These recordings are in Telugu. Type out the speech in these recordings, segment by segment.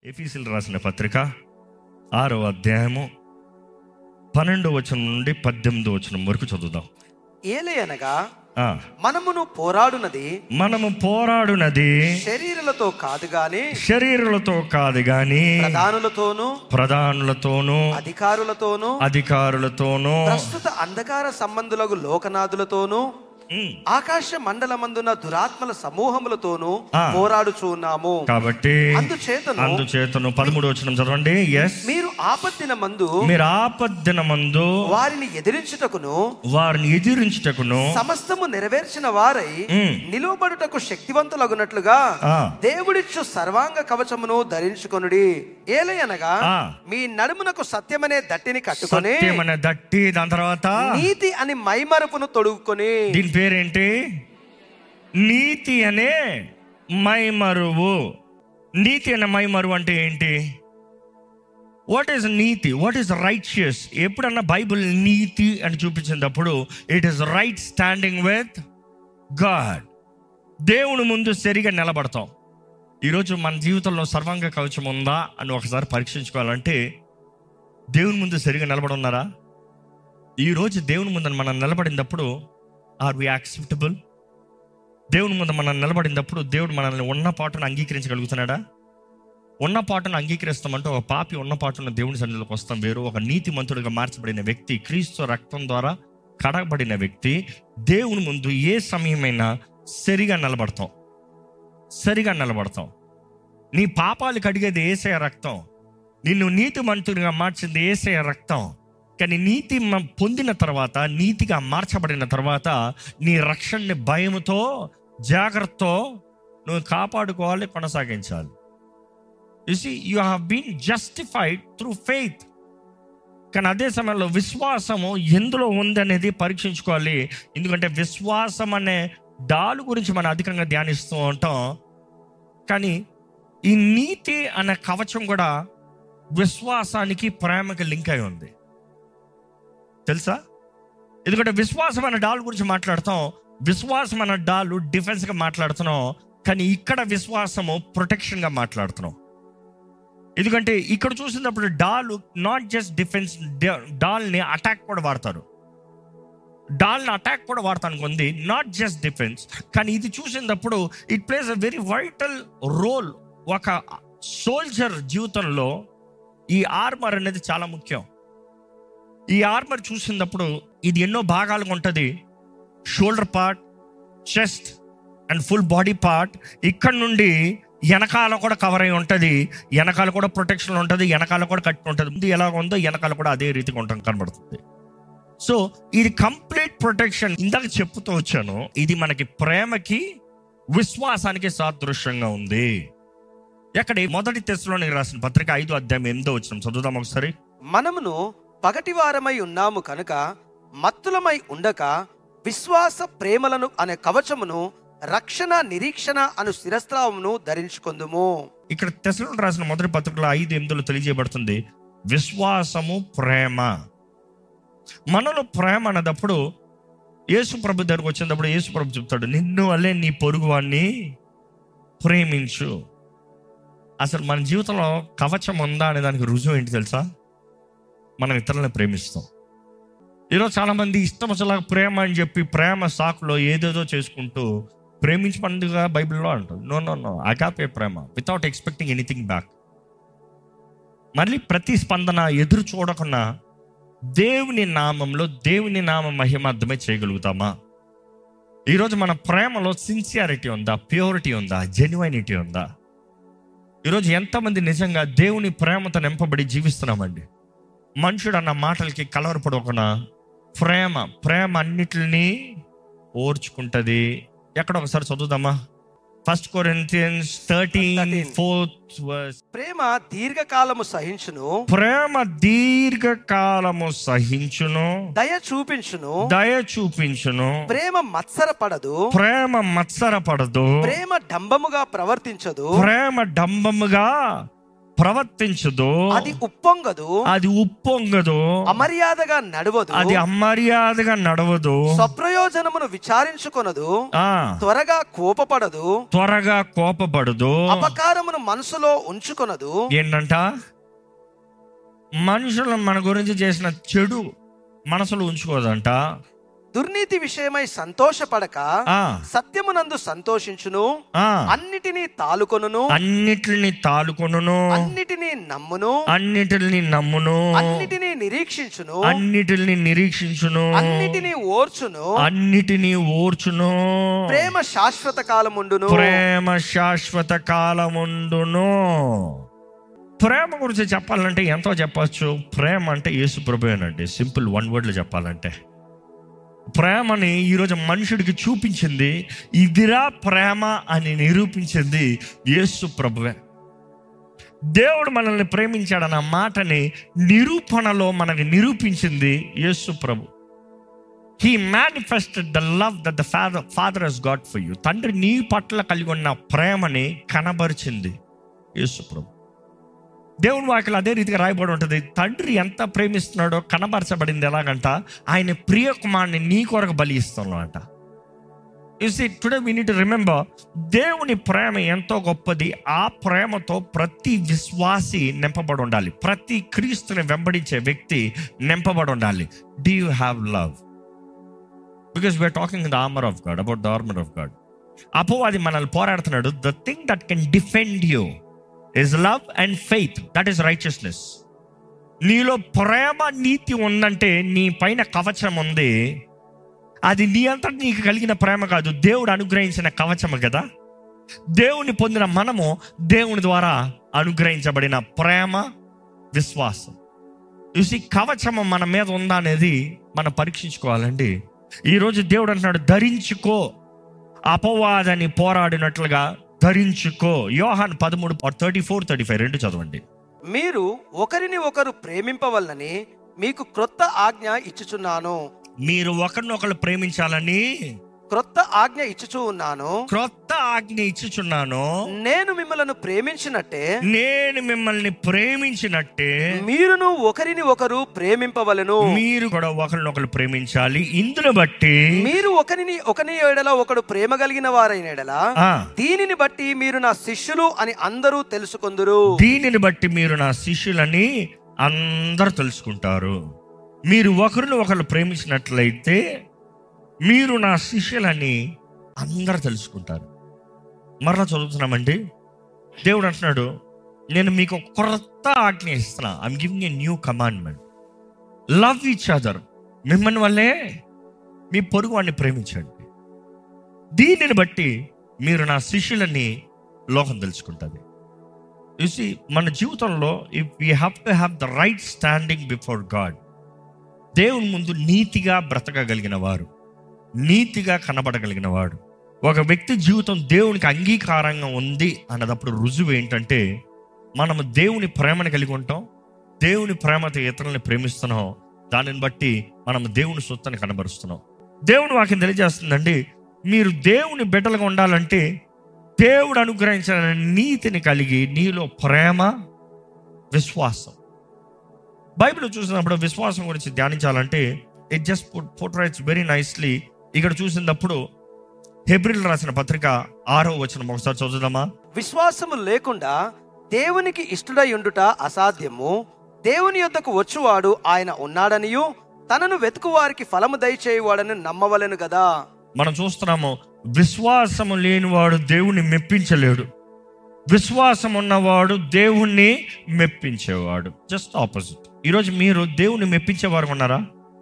ఎఫీసీలు రాసిన పత్రిక ఆరో అధ్యాయము పన్నెండో వచనం నుండి పద్దెనిమిదో వచనం వరకు చదువుదాం ఏలయనగా ఆ, మనమును పోరాడునది మనము పోరాడునది శరీరులతో కాదు గాని శరీరులతో కాదు గాని ప్రధానులతోనూ ప్రధానులతోనూ అధికారులతోనూ అధికారులతోనూ ప్రస్తుత అంధకార సంబంధులకు లోకనాథులతోనూ ఉమ్, ఆకాశ మండలమందున దురాత్మల సమూహములతోనూ ఆ. పోరాడుచున్నాము కాబట్టి అందుచేతను అందుచేతను పదమూడు వచనం చదవండి ఎస్ మీరు ఆపత్తిన మందు మీరు ఆపద్దిన మందు వారిని ఎదిరించుటకును వారిని ఎదిరించుటకును సమస్తము నెరవేర్చిన వారై ఉమ్, నిలువబడుటకు శక్తివంతులగునట్లుగా ఆ, దేవుడిచ్చు సర్వాంగ కవచమును ధరించుకొనుడి ఏలయనగా ఆ. మీ నడుమునకు సత్యమనే దట్టిని కట్టుకొని సత్యమనే దట్టి దాని తర్వాత నీతి అని మైమరుపును తొడుగుకొని దీని పేరేంటి నీతి అనే మైమరువు నీతి అనే మైమరువు అంటే ఏంటి వాట్ ఈస్ నీతి వాట్ ఈస్ రైచియస్ ఎప్పుడన్నా బైబిల్ నీతి అని చూపించినప్పుడు it is right standing with God దేవుని ముందు సరిగా నిలబడతాం ఈరోజు మన జీవితంలో సర్వాంగ కవచం ఉందా అని ఒకసారి పరీక్షించుకోవాలంటే దేవుని ముందు సరిగా నిలబడున్నారా ఈరోజు దేవుని ముందు మనం నిలబడినప్పుడు ఆర్ వి యాక్సెప్టబుల్ దేవుని ముందు మనం నిలబడినప్పుడు దేవుడు మనల్ని ఉన్న పాటను అంగీకరించగలుగుతున్నాడా ఉన్న పాటను అంగీకరిస్తామంటే ఒక పాపి ఉన్న పాటను దేవుని సన్నిధిలోకి వస్తాం వేరు ఒక నీతిమంతుడిగా మార్చబడిన వ్యక్తి క్రీస్తు రక్తం ద్వారా కడగబడిన వ్యక్తి దేవుని ముందు ఏ సమయమైనా సరిగా నిలబడతాం సరిగా నిలబడతాం నీ పాపాలు కడిగేది ఏసయ రక్తం నిన్ను నీతిమంతుడిగా మార్చింది ఏసయ రక్తం కానీ నీతి మ- పొందిన తర్వాత నీతిగా మార్చబడిన తర్వాత నీ రక్షణని భయముతో జాగ్రత్తతో నువ్వు కాపాడుకోవాలి కొనసాగించాలి you see you have been justified through faith కానీ అదే సమయంలో విశ్వాసము ఎందులో ఉందనేది పరీక్షించుకోవాలి ఎందుకంటే విశ్వాసం అనే డాలు గురించి మనం అధికంగా ధ్యానిస్తూ ఉంటాం కానీ ఈ నీతి అనే కవచం కూడా విశ్వాసానికి ప్రేమకి లింక్ అయి ఉంది తెలుసా ఎందుకంటే విశ్వాసం అనే డాల్ గురించి మాట్లాడతాం విశ్వాసం అనే డాలు డిఫెన్స్గా మాట్లాడుతున్నాం కానీ ఇక్కడ విశ్వాసము ప్రొటెక్షన్గా మాట్లాడుతున్నాం ఎందుకంటే ఇక్కడ చూసినప్పుడు డాలు నాట్ జస్ట్ డిఫెన్స్ డాల్ని అటాక్ కూడా వాడతారు డాల్ని అటాక్ కూడా వాడతానికి ఉంది నాట్ జస్ట్ డిఫెన్స్ కానీ ఇది చూసినప్పుడు it plays a very vital role ఒక సోల్జర్ జీవితంలో ఈ ఆర్మర్ అనేది చాలా ముఖ్యం ఈ ఆర్మర్ చూసినప్పుడు ఇది ఎన్నో భాగాలుగా ఉంటుంది shoulder part chest and full body part ఇక్కడ నుండి వెనకాల కూడా కవర్ అయి ఉంటుంది వెనకాల కూడా ప్రొటెక్షన్ ఉంటుంది వెనకాల కూడా కట్టి ఉంటుంది ముందు ఎలా ఉందో వెనకాల కూడా అదే రీతిగా ఉంటుంది కనబడుతుంది సో ఇది కంప్లీట్ ప్రొటెక్షన్ ఇందాక చెప్పుతూ వచ్చాను ఇది మనకి ప్రేమకి విశ్వాసానికి సాదృశ్యంగా ఉంది ఎక్కడ మొదటి తెశలోని రాసిన పత్రిక ఐదు అధ్యాయం ఎనిమిదో వచ్చిన చదువుదాం ఒకసారి మనమును పగటివారమై ఉన్నాము కనుక మత్తులమై ఉండక విశ్వాస ప్రేమలను అనే కవచమును రక్షణ నిరీక్షణ అను శిరస్త్రావమును ధరించుకుందుము ఇక్కడ తెశలో రాసిన మొదటి పత్రికలో ఐదు ఎనిమిదిలో తెలియజేయబడుతుంది విశ్వాసము ప్రేమ మనలో ప్రేమ అన్నదప్పుడు యేసు ప్రభు దగ్గరకు వచ్చినప్పుడు యేసు ప్రభు చెప్తాడు నిన్ను వల్లే నీ పొరుగు వాడిని ప్రేమించు అసలు మన జీవితంలో కవచం ఉందా అనే దానికి రుజువు ఏంటి తెలుసా మనం ఇతరులను ప్రేమిస్తాం ఈరోజు చాలా మంది ఇష్టం అసలు ప్రేమ అని చెప్పి ప్రేమ సాకులో ఏదేదో చేసుకుంటూ ప్రేమించమందిగా బైబిల్లో అంటుంది నో నో నో అగాపే ప్రేమ వితౌట్ ఎక్స్పెక్టింగ్ ఎనీథింగ్ బ్యాక్ మళ్ళీ ప్రతి స్పందన ఎదురు చూడకుండా దేవుని నామంలో దేవుని నామ మహిమార్థమే చేయగలుగుతామా ఈరోజు మన ప్రేమలో సిన్సియారిటీ ఉందా ప్యూరిటీ ఉందా జెన్యునిటీ ఉందా ఈరోజు ఎంతమంది నిజంగా దేవుని ప్రేమతో నింపబడి జీవిస్తున్నామండి మనుషుడు అన్న మాటలకి కలవరపడకుండా ప్రేమ ప్రేమ అన్నిటిని ఓర్చుకుంటది ఎక్కడ ఒకసారి చదువుదామా first Corinthians thirteen fourth verse ప్రేమ దీర్ఘకాలము సహించును ప్రేమ దీర్ఘకాలము సహించును దయ చూపించును దయ చూపించును ప్రేమ మత్సరపడదు ప్రేమ మత్సరపడదు ప్రేమ డంబముగా ప్రవర్తించదు ప్రేమ డంబముగా ప్రవర్తించదో అది ఉప్పొంగదు అది ఉప్పొంగదో అమర్యాదగా నడవదు అది అమర్యాదగా నడవదు స్వప్రయోజనమును విచారించుకొనదు ఆ త్వరగా కోపపడదు త్వరగా కోపపడదు అపకారమును మనసులో ఉంచుకొనదు ఏంటంట మనుషులు మన గురించి చేసిన చెడు మనసులో ఉంచుకోదంట దుర్నీతి విషయమై సంతోషపడక ఆ సత్యమునందు సంతోషించును ఆ అన్నిటినీ తాలుకొనును అన్నిటిని తాలుకొనును అన్నిటినీ నమ్మును అన్నిటిని నమ్మును అన్నిటినీ నిరీక్షించును అన్నిటిని నిరీక్షించును అన్నిటినీ ఓర్చును అన్నిటినీ ఓర్చును ప్రేమ శాశ్వత కాలముండును ప్రేమ శాశ్వత కాలముండును ప్రేమ గురించి చెప్పాలంటే ఎంతో చెప్పచ్చు ప్రేమ అంటే యేసు ప్రభువేనండి సింపుల్ వన్ వర్డ్లో చెప్పాలంటే ప్రేమని ఈరోజు మనుషుడికి చూపించింది ఇదిరా ప్రేమ అని నిరూపించింది యేసు ప్రభువే దేవుడు మనల్ని ప్రేమించాడన్న మాటని నిరూపణలో మనకి నిరూపించింది యేసు ప్రభు he manifested the love that the father father he's God for you తండ్రి నీ పట్ల కలిగి ఉన్న ప్రేమని కనబరిచింది యేసు ప్రభు దేవుని వాక్యలు అదే రీతిగా రాయబడి ఉంటుంది తండ్రి ఎంత ప్రేమిస్తున్నాడో కనబరచబడింది ఎలాగంట ఆయన ప్రియ కుమారుని నీ కొరకు బలి ఇస్తున్నాడంట see today we need remember దేవుని ప్రేమ ఎంతో గొప్పది ఆ ప్రేమతో ప్రతి విశ్వాసి నింపబడి ఉండాలి ప్రతి క్రీస్తుని వెంబడించే వ్యక్తి నింపబడి ఉండాలి do you have love because we're talking the armour of God about the armour of God అపోవాది మనల్ని పోరాడుతున్నాడు the thing that can defend you is love and faith that is righteousness నీలో ప్రేమ నీతి ఉందంటే నీ పైన కవచం ఉంది అది నీ అంతటి నీకు కలిగిన ప్రేమ కాదు దేవుడు అనుగ్రహించిన కవచము కదా దేవుని పొందిన మనము దేవుని ద్వారా అనుగ్రహించబడిన ప్రేమ విశ్వాసం చూసి కవచము మన మీద ఉందా అనేది మనం పరీక్షించుకోవాలండి ఈరోజు దేవుడు అంటున్నాడు ధరించుకో అపవాదని పోరాడినట్లుగా ధరించుకో యోహాన్ పదమూడు థర్టీ ఫోర్ థర్టీ ఫైవ్ రెండు చదవండి మీరు ఒకరిని ఒకరు ప్రేమింపవలనని మీకు క్రొత్త ఆజ్ఞ ఇచ్చుచున్నాను మీరు ఒకరినొకరు ప్రేమించాలని క్రొత్త ఆజ్ఞ ఇచ్చుచూ ఉన్నాను క్రొత్త ఆజ్ఞ ఇచ్చుచున్నాను నేను మిమ్మలను ప్రేమించినట్టే నేను మిమ్మల్ని ప్రేమించినట్టే మీరును ఒకరిని ఒకరు ప్రేమింపవలను మీరు కూడా ఒకరినొకరు ప్రేమించాలి ఇందును బట్టి మీరు ఒకరిని ఒకని ఎడల ఒకడు ప్రేమ కలిగిన వారైన ఎడల ఆ, దీనిని బట్టి మీరు నా శిష్యులు అని అందరూ తెలుసుకొందురు దీనిని బట్టి మీరు నా శిష్యులని అందరూ తెలుసుకుంటారు మీరు ఒకరిని ఒకరు ప్రేమించినట్లయితే మీరు నా శిష్యులని అందరూ తెలుసుకుంటారు మరలా చదువుతున్నామండి దేవుడు అంటున్నాడు నేను మీకు ఒక కొత్త ఆజ్ఞ ఇస్తున్నా I'm giving a new commandment love each other మిమ్మల్ని వల్లే మీ పొరుగు వాడిని ప్రేమించండి దీనిని బట్టి మీరు నా శిష్యులని లోకం తెలుసుకుంటుంది చూసి మన జీవితంలో if we have to have the right standing before God దేవుని ముందు నీతిగా బ్రతకగలిగిన వారు నీతిగా కనబడగలిగిన వాడు ఒక వ్యక్తి జీవితం దేవునికి అంగీకారంగా ఉంది అన్నదప్పుడు రుజువు ఏంటంటే మనము దేవుని ప్రేమను కలిగి ఉంటాం దేవుని ప్రేమతో ఇతరులని ప్రేమిస్తున్నాం దానిని బట్టి మనం దేవుని సొత్తని కనబరుస్తున్నాం దేవుని వాక్యం తెలియజేస్తుందండి మీరు దేవుని బిడ్డలుగా ఉండాలంటే దేవుడు అనుగ్రహించిన నీతిని కలిగి నీలో ప్రేమ విశ్వాసం బైబిల్ చూసినప్పుడు విశ్వాసం గురించి ధ్యానించాలంటే it just put rights very nicely ఇక్కడ చూసినప్పుడు హెబ్రిల్ రాసిన పత్రిక ఆరో వచనం ఒకసారి చదువుదామా విశ్వాసము లేకుండా దేవునికి ఇష్టడై ఉండుట అసాధ్యము దేవుని యొద్దకు వచ్చువాడు ఆయన ఉన్నాడనియు తనను వెతుకు వారికి ఫలము దయచేయువాడని నమ్మవలెను కదా మనం చూస్తున్నాము విశ్వాసము లేనివాడు దేవుణ్ణి మెప్పించలేడు విశ్వాసం ఉన్నవాడు దేవుణ్ణి మెప్పించేవాడు జస్ట్ ఆపోజిట్ ఈరోజు మీరు దేవుణ్ణి మెప్పించేవారు ఉన్నారా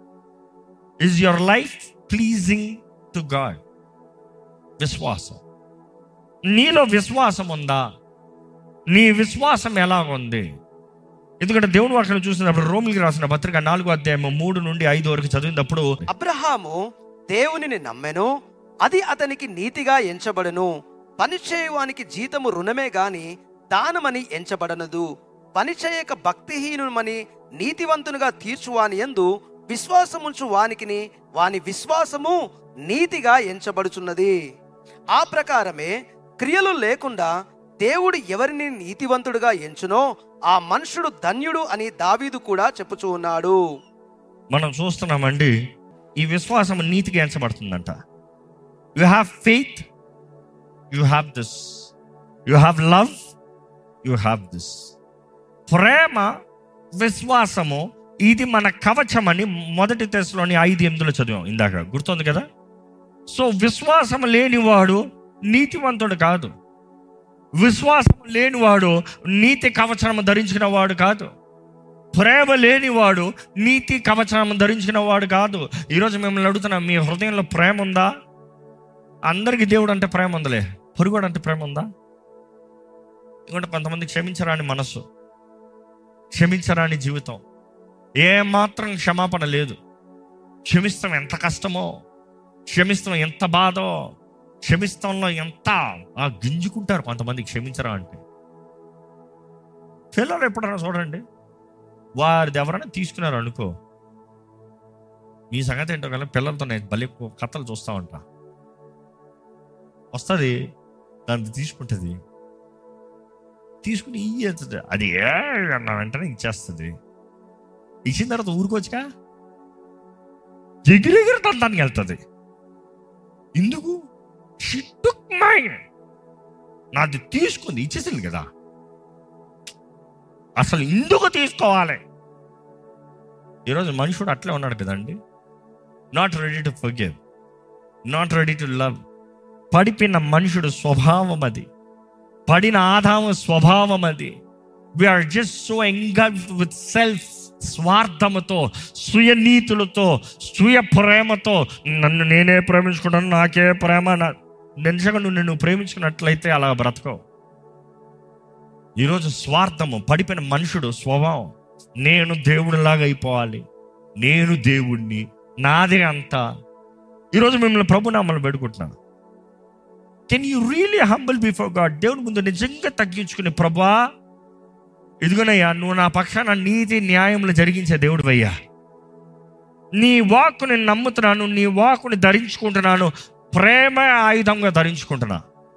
is your life pleasing to God విశ్వాసం నీలో విశ్వాసం ఉందా నీ విశ్వాసం ఎలా ఉంది ఎందుకంటే దేవుని వాక్యం చూసినప్పుడు రోమిలికి రాసిన పత్రిక నాలుగో అధ్యాయం మూడు నుండి ఐదు వరకు చదివినప్పుడు అబ్రహాము దేవునిని నమ్మెను అది అతనికి నీతిగా ఎంచబడను పని చేయువానికి జీతము రుణమే గాని దానమని ఎంచబడనదు పని చేయక భక్తిహీనుమని నీతివంతునిగా తీర్చువాని ఎందు విశ్వాసముంచు వానికిని వాని విశ్వాసము నీతిగా ఎంచబడుచున్నది ఆ ప్రకారమే క్రియలు లేకుండా దేవుడు ఎవరిని నీతివంతుడుగా ఎంచునో ఆ మనుషుడు ధన్యుడు అని దావీదు కూడా చెప్పుచూ ఉన్నాడు మనం చూస్తున్నామండి ఈ విశ్వాసం నీతికి ఎంచబడుతుందంట you have faith you have this you have love you have this ప్రేమ విశ్వాసము ఇది మన కవచం అని మొదటి దశలోని ఐదు ఎనిమిదిలో చదివాం ఇందాక గుర్తుంది కదా సో విశ్వాసం లేనివాడు నీతివంతుడు కాదు విశ్వాసం లేనివాడు నీతి కవచం ధరించిన వాడు కాదు ప్రేమ లేనివాడు నీతి కవచం ధరించిన వాడు కాదు ఈరోజు మిమ్మల్ని అడుగుతున్నాం మీ హృదయంలో ప్రేమ ఉందా అందరికి దేవుడు అంటే ప్రేమ ఉందిలే పొరుగుడు అంటే ప్రేమ ఉందా ఎందుకంటే కొంతమంది క్షమించరాని మనస్సు క్షమించరాని జీవితం ఏ మాత్రం క్షమాపణ లేదు క్షమిస్తాం ఎంత కష్టమో క్షమిస్తాం ఎంత బాధో క్షమిస్తంలో ఎంత ఆ గింజుకుంటారు కొంతమంది క్షమించరా అంటే పిల్లలు ఎప్పుడైనా చూడండి వారిది ఎవరైనా తీసుకున్నారు అనుకో మీ సంగతి ఏంటో కదా పిల్లలతో నేను భలే కథలు చూస్తూ ఉంటా వస్తుంది దాన్ని తీసుకుంటుంది తీసుకుని ఇయ్యేస్తుంది అది ఏ అన్న వెంటనే ఇచ్చేస్తుంది ఇచ్చిన తర్వాత ఊరుకోవచ్చుగా ఎగిరెగిరి తంతానికి వెళ్తుంది ఎందుకు షిట్టుక్ మైండ్ నాది తీసుకుంది ఇచ్చేసింది కదా అసలు ఎందుకు తీసుకోవాలి ఈరోజు మనుషుడు అట్లే ఉన్నాడు కదండి not ready to forgive not ready to love పడిపోయిన మనుషుడు స్వభావం అది పడిన ఆదాము స్వభావం అది we're just so engulf with self స్వార్థముతో సుయనీతులతో సుయ ప్రేమతో నన్ను నేనే ప్రేమించుకుంటాను నాకే ప్రేమ నా నిజంగా నువ్వు నిన్ను ప్రేమించుకున్నట్లయితే అలా బ్రతకవు ఈరోజు స్వార్థము పడిపోయిన మనుషుడు స్వభావం నేను దేవుడిలాగా అయిపోవాలి నేను దేవుణ్ణి నాదే అంతా ఈరోజు మిమ్మల్ని ప్రభు నామలు పెడుకుంటున్నాను can you really humble before God దేవుని ముందు నిజంగా తగ్గించుకునే ప్రభా ఇదిగోనయ్యా నువ్వు నా పక్షాన నీతి న్యాయములు జరిగించే దేవుడు అయ్యా నీ వాక్కుని నమ్ముతున్నాను నీ వాక్కుని ధరించుకుంటున్నాను ప్రేమ ఆయుధంగా ధరించుకుంటున్నా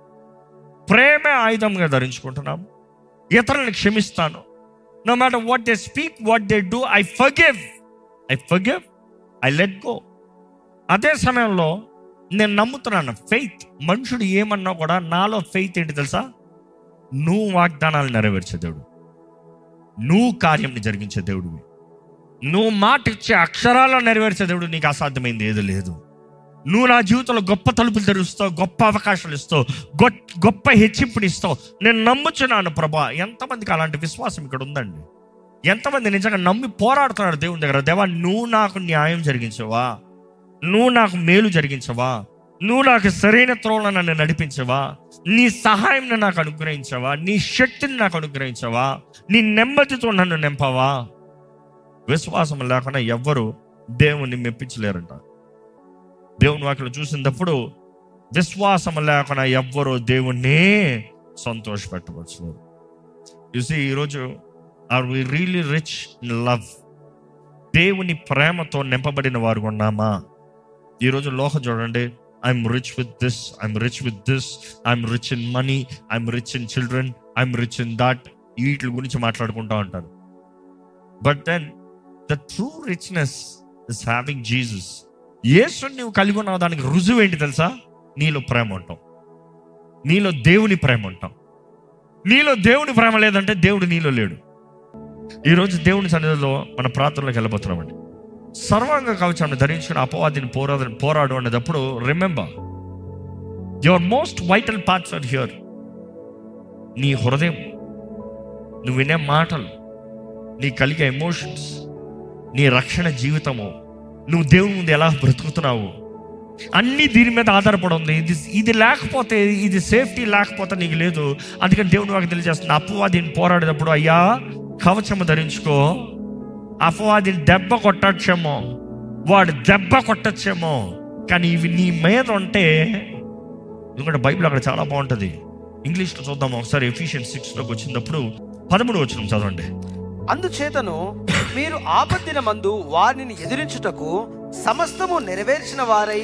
ప్రేమే ఆయుధంగా ధరించుకుంటున్నాం ఇతరులను క్షమిస్తాను no matter what they speak what they do I forgive I forgive I let go అదే సమయంలో నేను నమ్ముతున్నాను ఫెయిత్ మనుషుడు ఏమన్నా కూడా నాలో ఫెయిత్ ఏంటి తెలుసా నువ్వు వాగ్దానాలు నెరవేర్చే దేవుడు నువ్వు కార్యంని జరిగించే దేవుడివి నువ్వు మాట ఇచ్చే అక్షరాలను నెరవేర్చే దేవుడు నీకు అసాధ్యమైంది ఏది లేదు నువ్వు నా జీవితంలో గొప్ప తలుపులు తెరుస్తావు గొప్ప అవకాశాలు ఇస్తావు గొ- గొప్ప హెచ్చింపుని ఇస్తావు నేను నమ్ముచున్నాను ప్రభా ఎంతమందికి అలాంటి విశ్వాసం ఇక్కడ ఉందండి ఎంతమంది నిజంగా నమ్మి పోరాడుతున్నారు దేవుని దగ్గర దేవా నువ్వు నాకు న్యాయం జరిగించవా నువ్వు నాకు మేలు జరిగించవా నువ్వు నాకు సరైన త్రోవలో నన్ను నడిపించవా నీ సహాయం నాకు అనుగ్రహించవా నీ శక్తిని నాకు అనుగ్రహించవా నీ నెమ్మదితో నన్ను నింపవా విశ్వాసం లేకుండా ఎవ్వరు దేవుణ్ణి మెప్పించలేరంట దేవుని వాక్యం చూసినప్పుడు విశ్వాసం లేకుండా ఎవ్వరు దేవుణ్ణి సంతోషపెట్టవచ్చు చూసి ఈరోజు are we really rich in love దేవుని ప్రేమతో నింపబడిన వారు ఉన్నామా ఈరోజు లోకం చూడండి I'm rich with this I'm rich with this I'm rich in money I'm rich in children I'm rich in that వీటి గురించి మాట్లాడుకుంటా ఉంటారు but then the true richness is having Jesus యేసుని నువ్వు కలిగి ఉన్నావు దానికి రుజువు ఏంటి తెలుసా నీలో ప్రేమ ఉంటాం నీలో దేవుని ప్రేమ ఉంటాం నీలో దేవుని ప్రేమ లేదంటే దేవుడు నీలో లేడు ఈరోజు దేవుని సన్నిధిలో మన ప్రార్థనలోకి వెళ్ళబోతున్నామండి సర్వాంగ కవచాన్ని ధరించుకుని అపవాదిని పోరాడు పోరాడు అనేటప్పుడు remember your most vital parts are here నీ హృదయం నువ్వు వినే మాటలు నీ కలిగే ఎమోషన్స్ నీ రక్షణ జీవితము నువ్వు దేవుని ముందు ఎలా బ్రతుకుతున్నావు అన్నీ దీని మీద ఆధారపడి ఉంది ఇది ఇది లేకపోతే ఇది సేఫ్టీ లేకపోతే నీకు లేదు అందుకని దేవుని వాకి తెలియజేస్తుంది అపవాదిని పోరాడేటప్పుడు అయ్యా కవచము ధరించుకో అపవాదిని దెబ్బ కొట్టచ్చేమో వాడు దెబ్బ కొట్టచ్చేమో కానీ ఇవి నీ మీద ఉంటే ఎందుకంటే బైబిల్ అక్కడ చాలా బాగుంటుంది ఇంగ్లీష్లో చూద్దాం ఒకసారి ఎఫిషియన్ సిక్స్లోకి వచ్చినప్పుడు పదమూడు వచ్చిన చదవండి అందుచేతను మీరు ఆపద్దిన మందు వారిని ఎదిరించుటకు సమస్తము నెరవేర్చిన వారై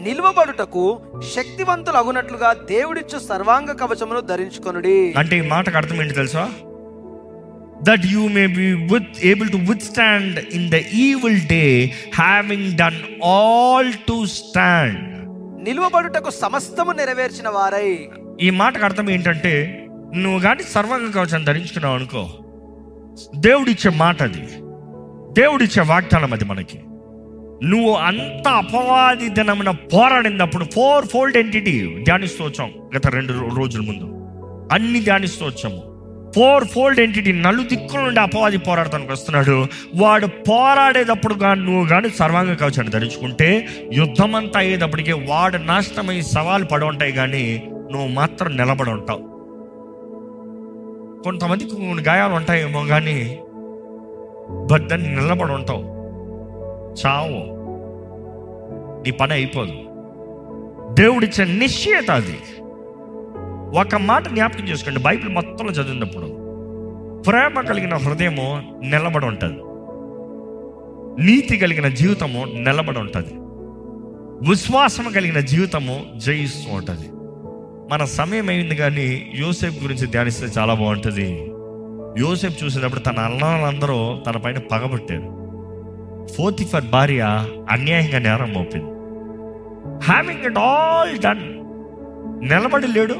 నిల్వబడుటకు శక్తివంతులు అగునట్లుగా దేవుడిచ్చు సర్వాంగ కవచమును ధరించుకొనుడి అంటే ఈ మాటకు అర్థం ఏంటి తెలుసా that you may be with able to withstand in the evil day having done all to stand నిల్వబడుటకు సమస్తము నెరవేర్చిన వారై ఈ మాటకు అర్థం ఏంటంటే నువ్వు కానీ సర్వంగ కవచం ధరించుకున్నావు అనుకో దేవుడిచ్చే మాట అది దేవుడిచ్చే వాగ్దానం అది మనకి నువ్వు అంత అపవాది దినమున పోరాడినప్పుడు ఫోర్ ఫోల్డ్ ఎంటిటీ ధ్యానిస్తూ వచ్చాం గత రెండు రో- రోజుల ముందు అన్ని ధ్యానిస్తూ వచ్చాము ఫోర్ ఫోల్డ్ ఎంటిటీ నలు దిక్కుల నుండి అపవాది పోరాడటానికి వస్తున్నాడు వాడు పోరాడేటప్పుడు కానీ నువ్వు కానీ సర్వాంగ కవచాన్ని ధరించుకుంటే యుద్ధం అంతా అయ్యేటప్పటికే వాడు నాశనమై సవాలు పడి ఉంటాయి కానీ నువ్వు మాత్రం నిలబడి ఉంటావు కొంతమందికి కొన్ని గాయాలు ఉంటాయేమో కానీ బట్ దాన్ని నిలబడి ఉంటావు చావు నీ పని అయిపోదు దేవుడిచ్చే నిశ్చయత అది ఒక మాట జ్ఞాపకం చేసుకోండి బైబిల్ మొత్తంలో చదివినప్పుడు ప్రేమ కలిగిన హృదయము నిలబడి ఉంటుంది నీతి కలిగిన జీవితము నిలబడి ఉంటుంది విశ్వాసం కలిగిన జీవితము జయిస్తూ ఉంటుంది మన సమయం అయింది కానీ యోసేపు గురించి ధ్యానిస్తే చాలా బాగుంటుంది యోసేపు చూసినప్పుడు తన అన్నాలందరూ తన పైన పగబట్టారు ఫోర్తిఫర్ భార్య అన్యాయంగా నేరం మోపింది హ్యావింగ్ ఇట్ ఆల్ డన్ నిలబడి లేడు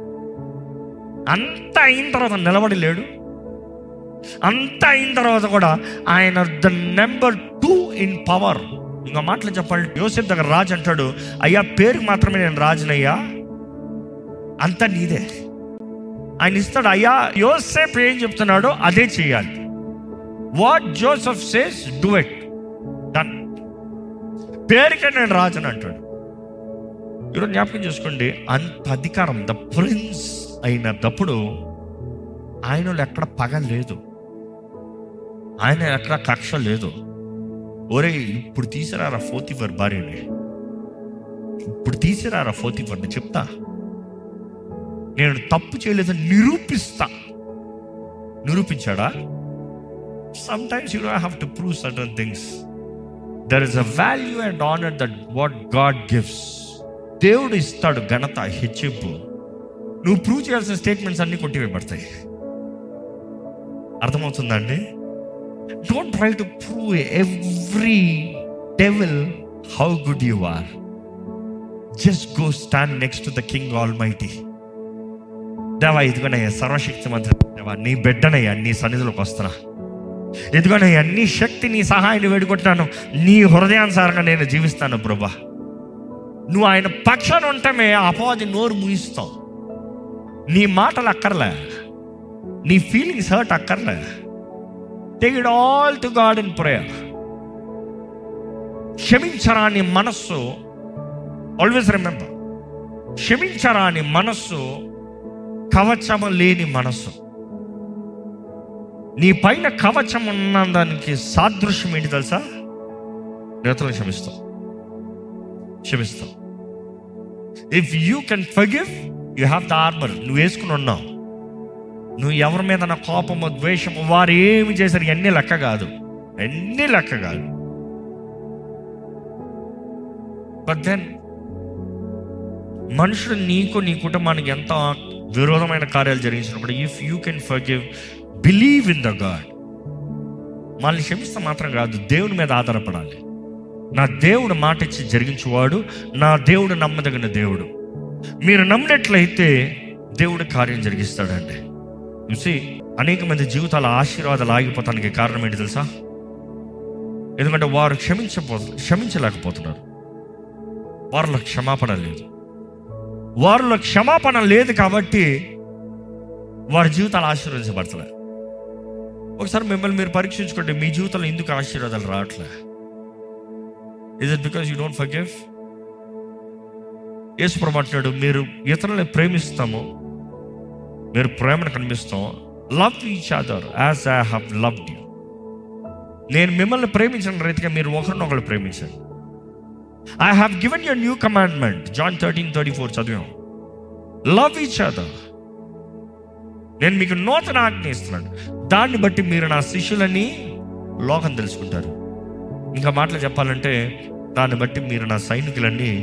అంత అయిన తర్వాత నిలబడి లేడు అంత అయిన తర్వాత కూడా ఆయన the number two in power ఇంకా మాటలు చెప్పాలి యోసేఫ్ దగ్గర రాజు అంటాడు అయ్యా పేరుకి మాత్రమే నేను రాజునయ్యా అంతా నీదే ఆయన ఇస్తాడు అయ్యా యోసేఫ్ ఏం చెప్తున్నాడో అదే చేయాలి what Joseph says do it done పేరుకే నేను రాజుని అంటాడు ఈరోజు జ్ఞాపకం చేసుకోండి అంత అధికారం ద ప్రిన్స్ అయినప్పుడు ఆయనలో ఎక్కడ పగ లేదు ఆయన ఎక్కడ కక్ష లేదు ఒరే ఇప్పుడు తీసిరారా ఫోర్తిఫర్ భార్యని ఇప్పుడు తీసిరారా ఫోర్తిఫర్ని చెప్తా నేను తప్పు చేయలేదని నిరూపిస్తా నిరూపించాడా sometimes you have to prove certain things there is a value and honour that what God gives దేవుడు ఇస్తాడు ఘనత హెచ్చింపు నువ్వు ప్రూవ్ చేయాల్సిన స్టేట్మెంట్స్ అన్ని కొట్టివేయబడతాయి అర్థమవుతుందండి don't try to prove every devil how good you are just go stand next to the king almighty దేవా ఇదిగోనయ్యా సర్వశక్తి మంత్రి దేవా నీ బిడ్డనయ్యా నీ సన్నిధిలోకి వస్తున్నా ఇదిగోనయ్యా నీ శక్తి నీ సహాయాన్ని వేడుకుంటున్నాను నీ హృదయానుసారంగా నేను జీవిస్తాను ప్రభా నువ్వు ఆయన పక్షాన ఉంటమే అపవాది నోరు ముగిస్తావు నీ మాటలు అక్కర్లే నీ ఫీలింగ్స్ హర్ట్ అక్కర్లే take it all to God in prayer క్షమించరాని మనస్సు ఆల్వేస్ రిమెంబర్ క్షమించరాని మనస్సు కవచము లేని మనస్సు నీ పైన కవచం ఉన్నదానికి సాదృశ్యం ఏంటి తెలుసా నేతలను క్షమిస్తాం క్షమిస్తాం if you can forgive you have the armour నువ్వు వేసుకుని ఉన్నావు నువ్వు ఎవరి మీద నా కోపము ద్వేషము వారు ఏమి చేశారు ఎన్ని లెక్క కాదు ఎన్ని లెక్క కాదు బట్ దెన్ మనుషుడు నీకు నీ కుటుంబానికి ఎంత విరోధమైన కార్యాలు జరిగించినప్పుడు if you can forgive believe in the God వాళ్ళని క్షమిస్తే మాత్రం కాదు దేవుని మీద ఆధారపడాలి నా దేవుడు మాట ఇచ్చి జరిగించేవాడు నా దేవుడు నమ్మదగిన దేవుడు మీరు నమ్మినట్లయితే దేవుడు కార్యం జరిగిస్తాడండి చూసి అనేక మంది జీవితాల ఆశీర్వాదాలు ఆగిపోతానికి కారణం ఏంటి తెలుసా ఎందుకంటే వారు క్షమించపో క్షమించలేకపోతున్నారు వారిలో క్షమాపణ లేదు వారిలో క్షమాపణ లేదు కాబట్టి వారి జీవితాలు ఆశీర్వదించబడతలే ఒకసారి మిమ్మల్ని మీరు పరీక్షించుకోండి మీ జీవితంలో ఎందుకు ఆశీర్వాదాలు రావట్లే is it because you don't forgive యేసుప్రభు అంటున్నాడు మీరు ఇతరులని ప్రేమిస్తాము మీరు ప్రేమను కనిపిస్తాం love each other as I have loved you నేను మిమ్మల్ని ప్రేమించిన రీతిగా మీరు ఒకరినొకరు ప్రేమించండి I have given your new commandment John thirteen thirty four చదివాం లవ్ ఈచ్ అదర్ నేను మీకు నూతన ఆజ్ఞ ఇస్తున్నాను దాన్ని బట్టి మీరు నా శిష్యులని లోకం తెలుసుకుంటారు ఇంకా మాటలు చెప్పాలంటే దాన్ని బట్టి మీరు నా సైనికులని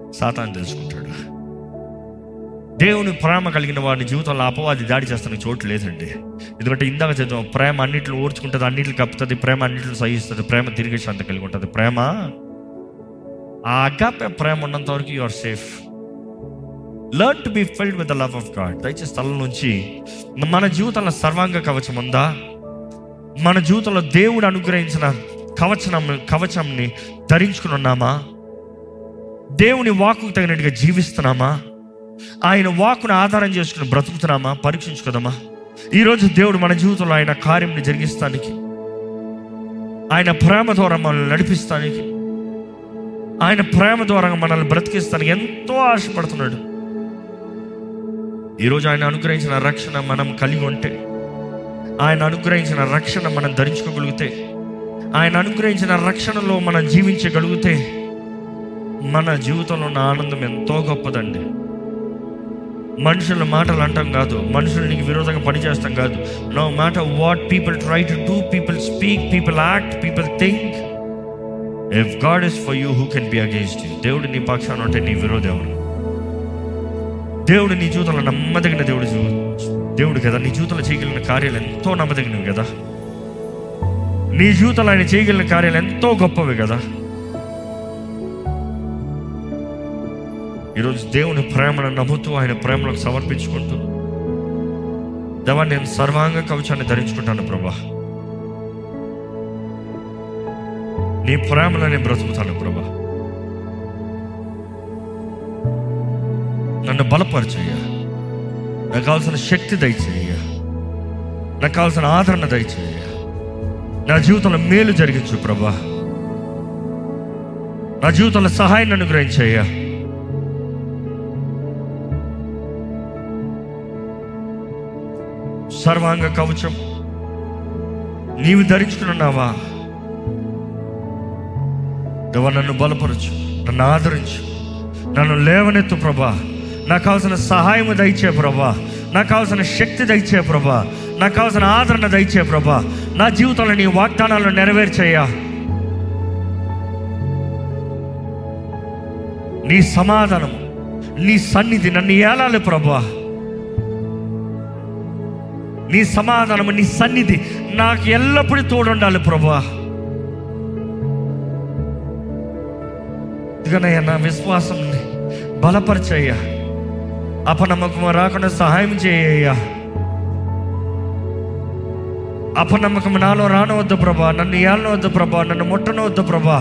సాతాను తెలుసుకుంటాడు దేవుని ప్రేమ కలిగిన వాడిని జీవితంలో అపవాది దాడి చేస్తున్న చోటు లేదండి ఎందుకంటే ఇందాక చదివాం ప్రేమ అన్నింటిలో ఓర్చుకుంటుంది అన్నింటిని కప్పుతుంది ప్రేమ అన్నింటిలో సహిస్తుంది ప్రేమ తిరిగి శాంతి కలిగి ఉంటుంది ప్రేమ ఆ అగాపే ప్రేమ ఉన్నంత వరకు you are safe learn to be filled with the love of God దయచేసి స్థలం నుంచి మన జీవితంలో సర్వాంగ కవచం ఉందా మన జీవితంలో దేవుడు అనుగ్రహించిన కవచనం కవచంని ధరించుకుని ఉన్నామా దేవుని వాకుకు తగినట్టుగా జీవిస్తున్నామా ఆయన వాకును ఆధారం చేసుకుని బ్రతుకుతున్నామా పరీక్షించుకుందామా ఈరోజు దేవుడు మన జీవితంలో ఆయన కార్యంని జరిగిస్తానికి ఆయన ప్రేమ ద్వారా మనల్ని నడిపిస్తానికి ఆయన ప్రేమ ద్వారా మనల్ని బ్రతికిస్తానికి ఎంతో ఆశపడుతున్నాడు ఈరోజు ఆయన అనుగ్రహించిన రక్షణ మనం కలిగి ఉంటే ఆయన అనుగ్రహించిన రక్షణ మనం ధరించుకోగలిగితే ఆయన అనుగ్రహించిన రక్షణలో మనం జీవించగలిగితే మన జీవితంలో ఉన్న ఆనందం ఎంతో గొప్పదండి మనుషుల మాటలు అంటాం కాదు మనుషులు నీకు విరోధంగా పనిచేస్తాం కాదు no matter what people try to do people speak people act people think if God is for you who can be against you దేవుడు నీ పక్షాన ఉంటే నీ విరోధం ఎవరు దేవుడు నీ జీవితంలో నమ్మదగిన దేవుడు జీ- దేవుడు కదా నీ జీవితంలో చేయగలిగిన కార్యాలు ఎంతో నమ్మదగినవి కదా నీ జీవితంలో ఆయన చేయగలిగిన కార్యాలు ఎంతో గొప్పవి కదా ఈరోజు దేవుని ప్రేమను నమ్ముతూ ఆయన ప్రేమలకు సమర్పించుకుంటూ దేవా నేను సర్వాంగ కవచాన్ని ధరించుకుంటాను ప్రభా నీ ప్రేమలో నేను బ్రతుకుతాను ప్రభా నన్ను బలపరిచయ్యా నాకు కావాల్సిన శక్తి దయచేయ నాకు కావాల్సిన ఆదరణ దయచేయ నా జీవితంలో మేలు జరిగించు ప్రభా నా జీవితంలో సహాయాన్ని అనుగ్రహించయ్యా సర్వాంగ కవచం నీవు ధరించుకున్నావా దేవా నన్ను బలపరచు నన్ను ఆదరించు నన్ను లేవనెత్తు ప్రభా నాకు కావాల్సిన సహాయం దయచే ప్రభా నాకు కావాల్సిన శక్తి దయచే ప్రభా నాకు కావాల్సిన ఆదరణ దయచే ప్రభా నా జీవితంలో నీ వాగ్దానాలను నెరవేర్చయ్యా నీ సమాధానం నీ సన్నిధి నన్ను ఏలాలి ప్రభా నీ సమాధానం నీ సన్నిధి నాకు ఎల్లప్పుడూ తోడుండాలి ప్రభా ఇదిగోనయ్యా నా విశ్వాసం బలపరచయ్యా అపనమ్మకం రాకుండా సహాయం చేయ్యా అపనమ్మకం నాలో రానవద్దు ప్రభా నన్ను ఏలనవద్దు ప్రభా నన్ను ముట్టనవద్దు ప్రభా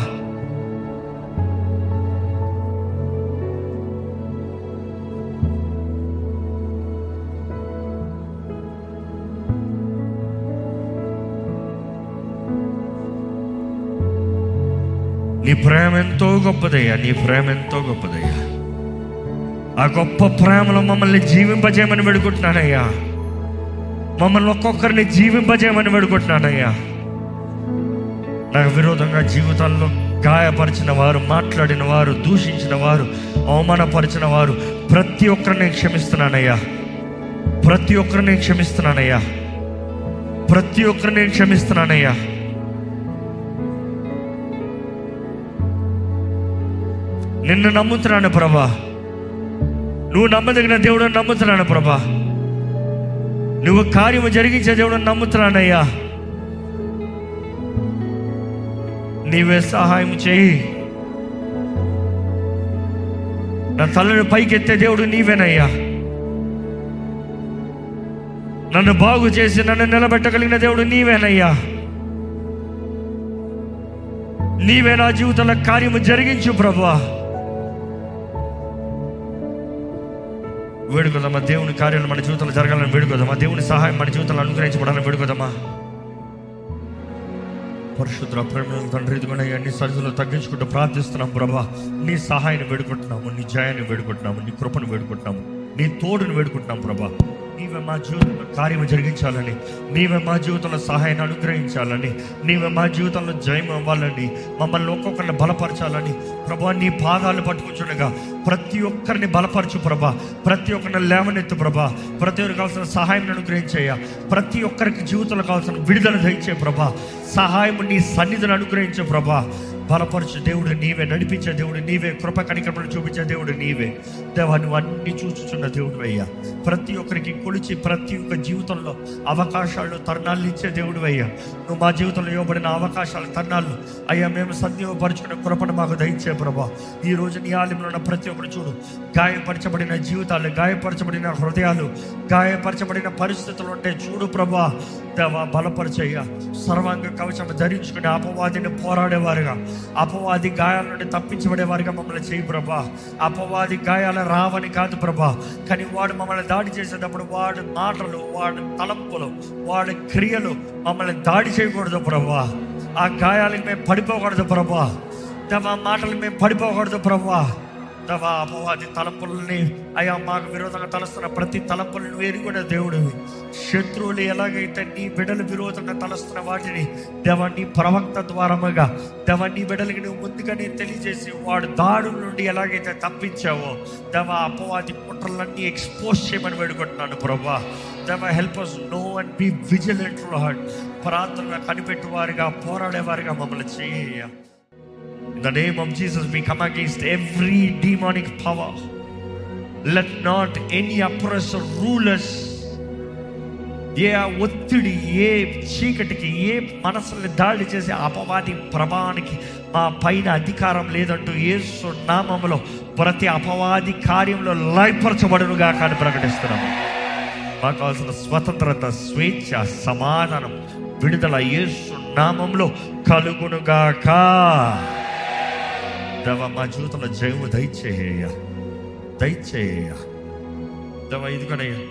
నీ ప్రేమ ఎంతో గొప్పదయ్యా నీ ప్రేమ ఎంతో గొప్పదయ్యా ఆ గొప్ప ప్రేమలో మమ్మల్ని జీవింపజేయమని వేడుకుంటున్నానయ్యా మమ్మల్ని ఒక్కొక్కరిని జీవింపజేయమని వేడుకుంటున్నానయ్యా నాకు విరోధంగా జీవితాల్లో గాయపరిచిన వారు మాట్లాడిన వారు దూషించిన వారు అవమానపరిచిన వారు ప్రతి ఒక్కరిని క్షమిస్తున్నానయ్యా ప్రతి ఒక్కరిని క్షమిస్తున్నానయ్యా ప్రతి ఒక్కరిని క్షమిస్తున్నానయ్యా నిన్ను నమ్ముతున్నాను ప్రభా నువ్వు నమ్మదగిన దేవుడు నమ్ముతున్నాను ప్రభా నువ్వు కార్యము జరిగించే దేవుడు నమ్ముతున్నానయ్యా నీవే సహాయం చేయి నా తలను పైకెత్తే దేవుడు నీవేనయ్యా నన్ను బాగు చేసి నన్ను నిలబెట్టగలిగిన దేవుడు నీవేనయ్యా నీవే నా జీవితంలో కార్యము జరిగించు ప్రభా వేడుకోదమ్మా దేవుని కార్యాలు మన జీవితంలో జరగాలని వేడుకోదమ్మా దేవుని సహాయం మన జీవితంలో అనుగ్రహించబడాలని వేడుకోదమ్మా పరిశుద్ర ప్రేమ తండ్రి ఇదిగోనే అన్ని సరిజులు తగ్గించుకుంటూ ప్రార్థిస్తున్నాం ప్రభా నీ సహాయాన్ని వేడుకుంటున్నాము నీ జయాన్ని వేడుకుంటున్నాము నీ కృపను వేడుకుంటున్నాము నీ తోడుని వేడుకుంటున్నాం ప్రభా నీవే మా జీవితంలో కార్యము జరిగించాలని నీవే మా జీవితంలో సహాయాన్ని అనుగ్రహించాలని నీవే మా జీవితంలో జయం అవ్వాలని మమ్మల్ని ఒక్కొక్కరిని బలపరచాలని ప్రభా నీ పాదాలు పట్టుకుంటుండగా ప్రతి ఒక్కరిని బలపరచు ప్రభా ప్రతి ఒక్కరిని లేవనెత్తు ప్రభా ప్రతి ఒక్కరికి కావాల్సిన సహాయం అనుగ్రహించేయ ప్రతి ఒక్కరికి జీవితంలో కావాల్సిన విడుదల దయచే ప్రభా సహాయం నీ సన్నిధిని అనుగ్రహించే ప్రభా బలపరచు దేవుడు నీవే నడిపించే దేవుడు నీవే కృప కనికరములు చూపించే దేవుడు నీవే దేవా నువ్వు అన్ని చూచుచున్న దేవుడు అయ్యా ప్రతి ఒక్కరికి కొలిచి ప్రతి ఒక్క జీవితంలో అవకాశాలు తరుణాలు ఇచ్చే దేవుడు అయ్యా నువ్వు మా జీవితంలో ఇవ్వబడిన అవకాశాలు తరుణాలు అయ్యా మేము సద్వినియోగపరుచుకునే కృపను మాకు దయచే ప్రభా ఈ రోజు నీ ఆలయంలో ఉన్న ప్రతి ఒక్కరు చూడు గాయపరచబడిన జీవితాలు గాయపరచబడిన హృదయాలు గాయపరచబడిన పరిస్థితులు ఉంటే చూడు ప్రభా దేవా బలపరిచయ్యా సర్వాంగ కవచం ధరించుకుని అపవాదిని పోరాడేవారుగా అపవాది గాయాల నుండి తప్పించబడేవారుగా మమ్మల్ని చేయి ప్రభా అపవాది గాయాలు రావని కాదు ప్రభా కానీ వాడు మమ్మల్ని దాడి చేసేటప్పుడు వాడి మాటలు వాడి తలంపులు వాడి క్రియలు మమ్మల్ని దాడి చేయకూడదు ప్రభా ఆ గాయాలకు మేము పడిపోకూడదు ప్రభా దేవా మాటలు మేము పడిపోకూడదు ప్రభా దేవా అపవాది తలంపులని అయ్యా మాకు విరోధంగా తలస్తున్న ప్రతి తలంపులను వేరుకునే దేవుడు శత్రువులు ఎలాగైతే నీ బిడల విరోధంగా తలస్తున్న వాటిని దేవా నీ ప్రవక్త ద్వారముగా దేవా నీ బిడలకి నువ్వు ముందుగానే తెలియజేసి వాడు దాడుల నుండి ఎలాగైతే తప్పించావో దేవా అపవాది కుట్రలన్నీ ఎక్స్పోజ్ చేయమని వేడుకుంటున్నాను ప్రభా దేవా help us know and be vigilant Lord ప్రార్థనగా కనిపెట్టువారుగా పోరాడేవారుగా మమ్మల్ని చేయ In the name of Jesus, we come against every demonic power. Let not any oppressor rule us. ఏ ఒత్తిడి ఏ చీకటికి ఏ మనసుల్ని దాడి చేసే అపవాది ప్రభావానికి మా పైన అధికారం లేదంటూ యేసు నామములో ప్రతి అపవాది కార్యంలో లయపరచబడునుగా కానీ ప్రకటిస్తున్నాము మాకు కావాల్సిన స్వతంత్రత స్వేచ్ఛ సమాధానం విడుదల యేసు నామంలో కలుగునుగాక దేవ మా జీవితంలో జయము దయచేయ దయచేయ దేవ ఇదిగోనయ్యా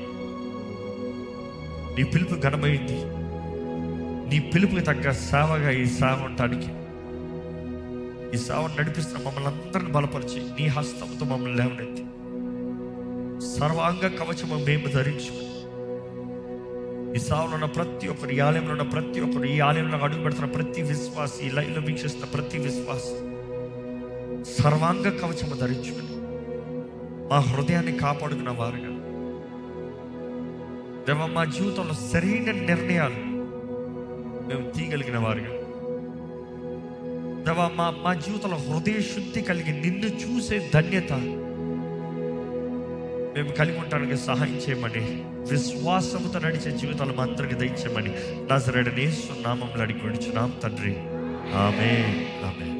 నీ పిలుపు ఘనమైంది నీ పిలుపుకి తగ్గ సేవగా ఈ సేవ ఉండటానికి ఈ సేవను నడిపిస్తున్న మమ్మల్ని అందరిని బలపరిచి నీ హస్తంతో మమ్మల్ని లేవనెత్తి సర్వాంగ కవచము మేము ధరించుకుని ఈ సేవలో ఉన్న ప్రతి ఒక్కరు ఈ ఆలయంలో ఉన్న ప్రతి ఒక్కరు ఈ ఆలయంలో అడుగు పెడుతున్న ప్రతి విశ్వాసి ఈ లైవ్లో వీక్షిస్తున్న ప్రతి విశ్వాసి సర్వాంగ కవచము ధరించుకుని మా హృదయాన్ని కాపాడుకున్న వారుగా దేవ మా జీవితంలో సరైన నిర్ణయాలు మేము తీయగలిగిన వారుగా దేవ మా మా జీవితంలో హృదయ శుద్ధి కలిగి నిన్ను చూసే ధన్యత మేము కలిగి ఉండడానికి సహాయం చేయమని విశ్వాసముతో నడిచే జీవితాలు మా అందరికి దయచేయమని నా సరైన నామంలో అడిగి నామ తండ్రి ఆమె ఆమె